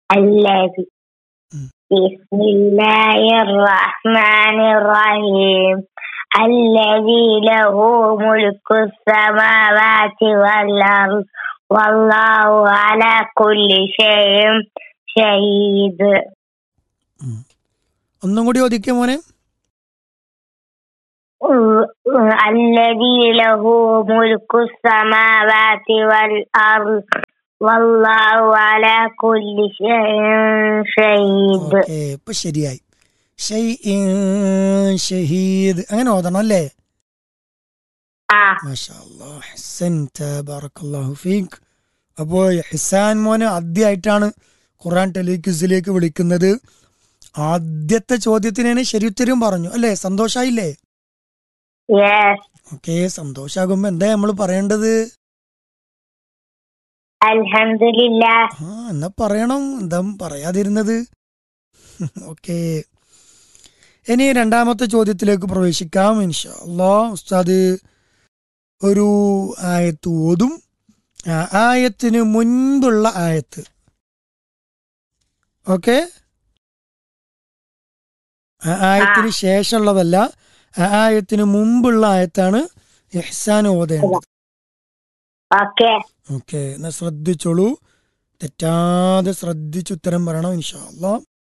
الذي مم. بسم الله الرحمن الرحيم الذي له ملك السماوات والأرض والله على كل شيء شهيد ഒന്നും കൂടി ഒതുക്കിയ മോനെ الذي له ملك السماوات والأرض والله على كل شيء شهيد ഓക്കെ ഇപ്പൊ ശരിയായി ഷൈഇൻ ഷഹീദ് അങ്ങനെ ഓതണം അല്ലേ آه മാഷാ അല്ലാഹ്. അഹ്സൻത. ബറക്കല്ലാഹു ഫീക്ക് അപ്പോൾ ഹിസാൻ മോനെ ആദ്യമായിട്ടാണ് ഖുറാൻ ടെലിക്യൂസിലേക്ക് വിളിക്കുന്നത് ആദ്യത്തെ ചോദ്യത്തിന് ശരിയുത്തരം പറഞ്ഞു അല്ലേ സന്തോഷായില്ലേ yes ഓക്കെ സന്തോഷാകുമ്പോ എന്താ നമ്മൾ പറയേണ്ടത് الحمد لله ആ എന്നാ പറയണം എന്താ പറയാതിരുന്നത് ഓക്കെ ഇനി രണ്ടാമത്തെ ചോദ്യത്തിലേക്ക് പ്രവേശിക്കാം ഇൻഷാ അല്ലാ ഉസ്താദ് ഒരു ആയത്ത് ഓതും ആ ആയത്തിന് മുൻപുള്ള ആയത്ത് ഓക്കെ ആ ആയത്തിന് ശേഷമുള്ളതല്ല ആ ആയത്തിന് മുമ്പുള്ള ആയത്താണ് ഇഹ്സാൻ ഓതേണ്ടത് okay ഓക്കെ എന്നാ ശ്രദ്ധിച്ചോളൂ തെറ്റാതെ ശ്രദ്ധിച്ച് ഉത്തരം പറയണം ഇൻഷാ അല്ലാ